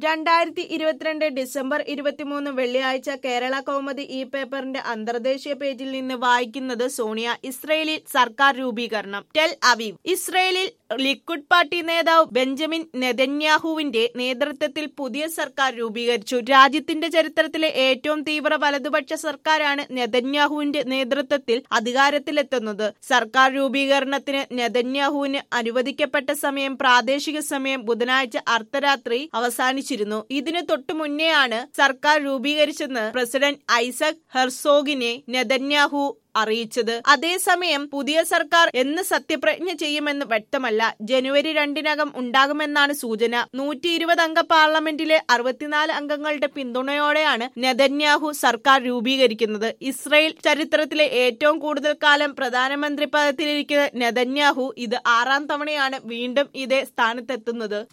രണ്ടായിരത്തി ഇരുപത്തിരണ്ട് ഡിസംബർ ഇരുപത്തിമൂന്ന് വെള്ളിയാഴ്ച കേരള കൗമുദി ഈ പേപ്പറിന്റെ അന്തർദേശീയ പേജിൽ നിന്ന് വായിക്കുന്നത് സോണിയ ഇസ്രയേലിൽ സർക്കാർ രൂപീകരണം ടെൽ അവീവ് ഇസ്രയേലിൽ ലിക്വിഡ് പാർട്ടി നേതാവ് ബെഞ്ചമിൻ നെതന്യാഹുവിന്റെ നേതൃത്വത്തിൽ പുതിയ സർക്കാർ രൂപീകരിച്ചു രാജ്യത്തിന്റെ ചരിത്രത്തിലെ ഏറ്റവും തീവ്ര വലതുപക്ഷ സർക്കാരാണ് നെതന്യാഹുവിന്റെ നേതൃത്വത്തിൽ അധികാരത്തിലെത്തുന്നത് സർക്കാർ രൂപീകരണത്തിന് നെതന്യാഹുവിന് അനുവദിക്കപ്പെട്ട സമയം പ്രാദേശിക സമയം ബുധനാഴ്ച അർദ്ധരാത്രി അവസാനിച്ചിരുന്നു ഇതിനു തൊട്ടു മുന്നെയാണ് സർക്കാർ രൂപീകരിച്ചെന്ന് പ്രസിഡന്റ് ഐസക് ഹെർസോഗിനെ നെതന്യാഹു അറിയിച്ചത് അതേസമയം പുതിയ സർക്കാർ എന്ന് സത്യപ്രതിജ്ഞ ചെയ്യുമെന്ന് വ്യക്തമല്ല ജനുവരി രണ്ടിനകം ഉണ്ടാകുമെന്നാണ് സൂചന നൂറ്റി ഇരുപത് അംഗ പാർലമെന്റിലെ അറുപത്തിനാല് അംഗങ്ങളുടെ പിന്തുണയോടെയാണ് നെതന്യാഹു സർക്കാർ രൂപീകരിക്കുന്നത് ഇസ്രയേൽ ചരിത്രത്തിലെ ഏറ്റവും കൂടുതൽ കാലം പ്രധാനമന്ത്രി പദത്തിലിരിക്കുന്ന നെതന്യാഹു ഇത് ആറാം തവണയാണ് വീണ്ടും ഇതേ സ്ഥാനത്തെത്തുന്നത്